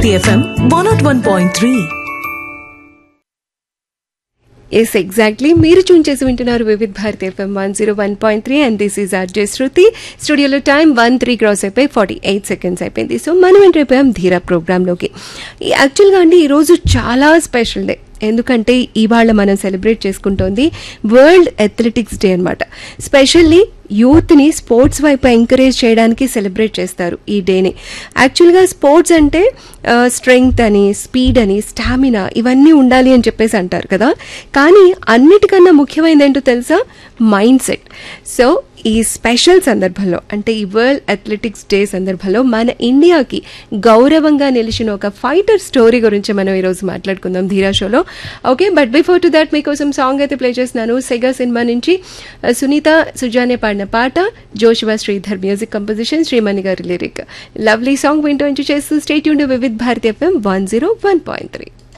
Bharati FM one nought one point three yes exactly మీరు tune చేసి వింటున్నారు Vividh Bharathi FM one zero one point three and this is RJ Shruthi స్టూడియోలో time one three cross అయిపోయి forty eight seconds అయిపోయింది so మనం enter అయిపోయాం ధీరా ప్రోగ్రాంలోకి యాక్చువల్గా అండి ఈరోజు చాలా స్పెషల్ డే ఎందుకంటే ఇవాళ మనం సెలబ్రేట్ చేసుకుంటోంది వరల్డ్ అథ్లెటిక్స్ డే అనమాట స్పెషల్లీ యూత్ని స్పోర్ట్స్ వైపు ఎంకరేజ్ చేయడానికి సెలబ్రేట్ చేస్తారు ఈ డేని యాక్చువల్గా స్పోర్ట్స్ అంటే స్ట్రెంగ్త్ అని స్పీడ్ అని స్టామినా ఇవన్నీ ఉండాలి అని చెప్పేసి అంటారు కదా కానీ అన్నిటికన్నా ముఖ్యమైనది ఏంటో తెలుసా మైండ్ సెట్ సో ఈ స్పెషల్ సందర్భంలో అంటే ఈ వరల్డ్ అథ్లెటిక్స్ డే సందర్భంలో మన ఇండియాకి గౌరవంగా నిలిచిన ఒక ఫైటర్ స్టోరీ గురించి మనం ఈరోజు మాట్లాడుకుందాం ధీరా షోలో okay but before to that మీకోసం సాంగ్ అయితే ప్లే చేస్తున్నాను సెగా సినిమా నుంచి ఆ, సునీత సుజానే పాడిన పాట జోషివా శ్రీధర్ మ్యూజిక్ కంపోజిషన్ శ్రీమణి గారి లిరిక్ లవ్లీ సాంగ్ వింటూ ఎంజాయ్ చేస్తూ స్టేట్ యూన్ Vividh Bharathi FM one zero one point three